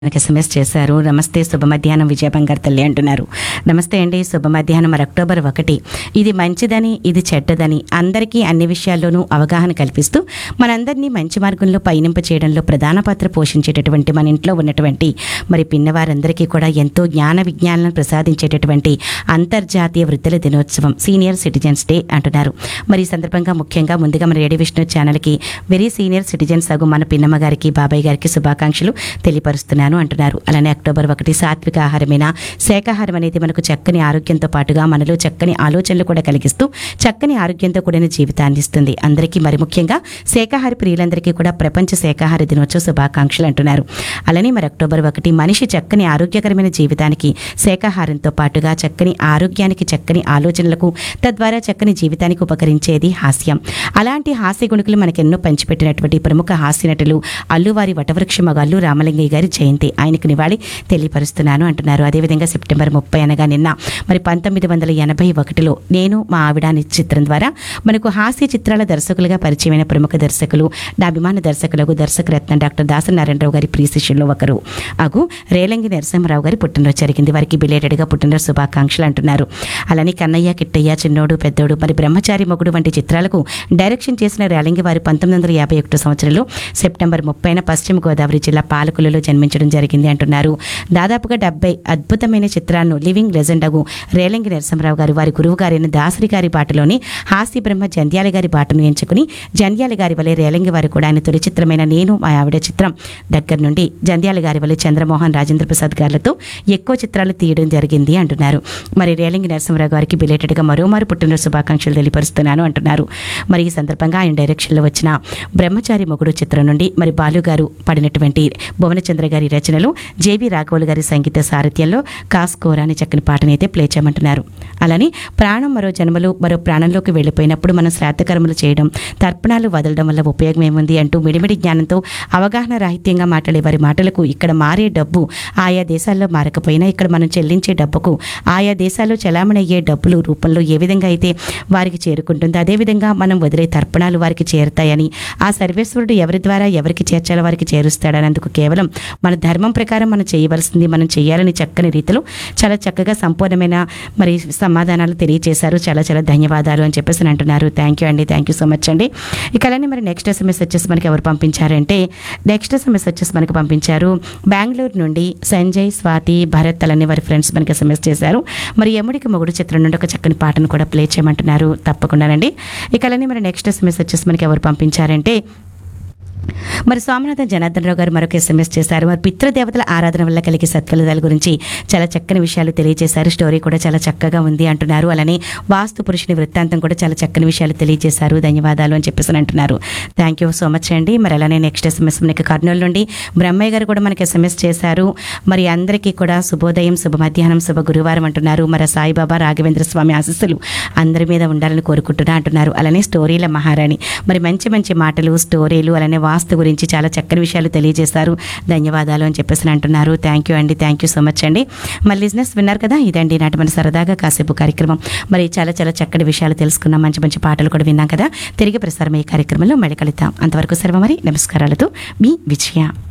మనకి ఎస్ఎంఎస్ చేశారు నమస్తే శుభ మధ్యాహ్నం విజయ బంగారు తల్లి అంటున్నారు నమస్తే అండి శుభ మధ్యాహ్నం మరి అక్టోబర్ ఒకటి ఇది మంచిదని ఇది చెడ్డదని అందరికీ అన్ని విషయాల్లోనూ అవగాహన కల్పిస్తూ మనందరినీ మంచి మార్గంలో పయనింప చేయడంలో ప్రధాన పాత్ర పోషించేటటువంటి మన ఇంట్లో ఉన్నటువంటి మరి పిన్నవారందరికీ కూడా ఎంతో జ్ఞాన విజ్ఞానాలను ప్రసాదించేటటువంటి అంతర్జాతీయ వృద్ధుల దినోత్సవం సీనియర్ సిటిజన్స్ డే అంటున్నారు మరి ఈ సందర్భంగా ముఖ్యంగా ముందుగా మన రేడియో విష్ణు ఛానల్కి వెరీ సీనియర్ సిటిజన్స్ అగు మన పిన్నమ్మ గారికి బాబాయ్ గారికి శుభాకాంక్షలు తెలియపరుస్తున్నాను అంటున్నారు అలానే అక్టోబర్ ఒకటి సాత్విక ఆహారమైన శాకాహారం అనేది మనకు చక్కని ఆరోగ్యంతో పాటుగా మనలో చక్కని ఆలోచనలు కూడా కలిగిస్తూ చక్కని ఆరోగ్యంతో కూడిన జీవితాన్ని ఇస్తుంది అందరికీ మరి ముఖ్యంగా శాకాహార ప్రియులందరికీ కూడా ప్రపంచ శాకాహార దినోత్సవ శుభాకాంక్షలు అంటున్నారు అలానే మరి అక్టోబర్ ఒకటి మనిషి చక్కని ఆరోగ్యకరమైన జీవితానికి శాకాహారంతో పాటుగా చక్కని ఆరోగ్యానికి చక్కని ఆలోచనలకు తద్వారా చక్కని జీవితానికి ఉపకరించేది హాస్యం అలాంటి హాస్య గుణుకులు మనకెన్నో పంచిపెట్టినటువంటి ప్రముఖ హాస్య నటులు అల్లువారి వటవృక్షమగ అల్లు రామలింగయ్య గారి జయంతి ఆయనకు నివాళి తెలియపరుస్తున్నాను అంటున్నారు అదేవిధంగా సెప్టెంబర్ ముప్పై అనగా నిన్న మరి పంతొమ్మిది వందల ఎనభై ఒకటిలో నేను మా ఆవిడ అనే చిత్రం ద్వారా మనకు హాస్య చిత్రాల దర్శకులుగా పరిచయమైన ప్రముఖ దర్శకులు నా అభిమాన దర్శకులకు దర్శకరత్న డాక్టర్ దాసరి నారాయణరావు గారి ప్రియ శిష్యుల్లో ఒకరు అగు రేలంగి నరసింహరావు గారి పుట్టినరోజు జరిగింది వారికి బిలేటెడ్గా పుట్టినరోజు శుభాకాంక్షలు అంటున్నారు అలానే కన్నయ్య కిట్టయ్య చిన్నోడు పెద్దోడు మరి బ్రహ్మచారి మొగుడు వంటి చిత్రాలకు డైరెక్షన్ చేసిన రేలంగి వారి పంతొమ్మిది వందల యాభై ఒకటో సంవత్సరంలో సెప్టెంబర్ ముప్పైన పశ్చిమ గోదావరి జిల్లా పాలకులలో జన్మించడం జరిగింది అంటున్నారు దాదాపుగా డెబ్బై అద్భుతమైన చిత్రాలను లివింగ్ లెజెండ్ అగు రేలంగి నరసింహరావు గారు వారి గురువు గారైన దాసరి గారి బాటలోని హాస్య బ్రహ్మ జంధ్యాల గారి బాటను ఎంచుకుని జంధ్యాల గారి వలె రేలంగి వారు కూడా ఆయన తొలి చిత్రమైన నేను మా ఆవిడ చిత్రం దగ్గర నుండి జంధ్యాల గారి వలె చంద్రమోహన్ రాజేంద్ర ప్రసాద్ గారులతో ఎక్కువ చిత్రాలు తీయడం జరిగింది అంటున్నారు మరి రేలంగి నరసింహరావు గారికి బిలేటెడ్గా మరోమారు పుట్టినరోజు శుభాకాంక్షలు తెలియపరుస్తున్నాను అంటున్నారు మరి ఈ సందర్భంగా ఆయన డైరెక్షన్లో వచ్చిన బ్రహ్మచారి మొగుడు చిత్రం నుండి మరి బాలు గారు పడినటువంటి భువనచంద్ర గారి రచనలు జేవి రాఘవులు గారి సంగీత సారథ్యంలో కాస్కోరా అనే చక్కని పాటని అయితే ప్లే చేయమంటున్నారు అలానే ప్రాణం మరో జన్మలు మరో ప్రాణంలోకి వెళ్ళిపోయినప్పుడు మనం శ్రాద్ధకర్మలు చేయడం తర్పణాలు వదలడం వల్ల ఉపయోగం ఏముంది అంటూ మిడిమిడి జ్ఞానంతో అవగాహన రాహిత్యంగా మాట్లాడే వారి మాటలకు ఇక్కడ మారే డబ్బు ఆయా దేశాల్లో మారకపోయినా ఇక్కడ మనం చెల్లించే డబ్బుకు ఆయా దేశాల్లో చలామణి అయ్యే డబ్బులు రూపంలో ఏ విధంగా అయితే వారికి చేరుకుంటుందో అదేవిధంగా మనం వదిలే తర్పణాలు వారికి చేరుతాయని ఆ సర్వేశ్వరుడు ఎవరి ద్వారా ఎవరికి చేర్చాలో వారికి చేరుస్తాడని అందుకు కేవలం మన ధర్మం ప్రకారం మనం చేయవలసింది మనం చేయాలని చక్కని రీతిలో చాలా చక్కగా సంపూర్ణమైన మరి సమాధానాలు తెలియజేశారు చాలా చాలా ధన్యవాదాలు అని చెప్పేసి అంటున్నారు థ్యాంక్ యూ అండి థ్యాంక్ యూ సో మచ్ అండి ఇక అలానే మరి నెక్స్ట్ ఎస్ఎంఎస్ వచ్చేసి మనకి ఎవరు పంపించారంటే నెక్స్ట్ ఎస్ఎంఎస్ వచ్చేసి మనకి పంపించారు బెంగళూరు నుండి సంజయ్ స్వాతి భరత్ అలానే వారి ఫ్రెండ్స్ మనకి ఎస్ఎంఎస్ చేశారు మరి యముడికి మొగుడు చిత్రం నుండి ఒక చక్కని పాటను కూడా ప్లే చేయమంటున్నారు తప్పకుండానండి ఇక అలానే మరి నెక్స్ట్ ఎస్ఎంఎస్ వచ్చేసి మనకి ఎవరు పంపించారంటే మరి సోమనాథన్ జనార్దన్ రావు గారు మరొక ఎస్ఎంఎస్ చేశారు మరి పితృదేవతల ఆరాధన వల్ల కలిగే సత్ఫలితాల గురించి చాలా చక్కని విషయాలు తెలియజేశారు స్టోరీ కూడా చాలా చక్కగా ఉంది అంటున్నారు అలానే వాస్తు పురుషుని వృత్తాంతం కూడా చాలా చక్కని విషయాలు తెలియజేశారు ధన్యవాదాలు అని చెప్పేసి అంటున్నారు థ్యాంక్ యూ సో మచ్ అండి మరి అలానే నెక్స్ట్ ఎస్ఎంఎస్ మనకి కర్నూలు నుండి బ్రహ్మయ్య గారు కూడా మనకి ఎస్ఎంఎస్ చేశారు మరి అందరికీ కూడా శుభోదయం శుభ మధ్యాహ్నం శుభ గురువారం అంటున్నారు మరి సాయిబాబా రాఘవేంద్ర స్వామి ఆశీస్సులు అందరి మీద ఉండాలని కోరుకుంటున్నా అంటున్నారు అలానే స్టోరీల మహారాణి మరి మంచి మంచి మాటలు స్టోరీలు అలానే వాస్తు గురించి చాలా చక్కని విషయాలు తెలియజేశారు ధన్యవాదాలు అని చెప్పేసి అంటున్నారు థ్యాంక్ యూ అండి థ్యాంక్ యూ సో మచ్ అండి మరి బిజినెస్ విన్నారు కదా ఇదండి నాటి మన సరదాగా కాసేపు కార్యక్రమం మరి చాలా చాలా చక్కటి విషయాలు తెలుసుకున్నాం మంచి మంచి పాటలు కూడా విన్నాం కదా తిరిగి ప్రసారం ఈ కార్యక్రమంలో మళ్ళీ కలుద్దాం అంతవరకు సర్వ మరి నమస్కారాలతో మీ విజయ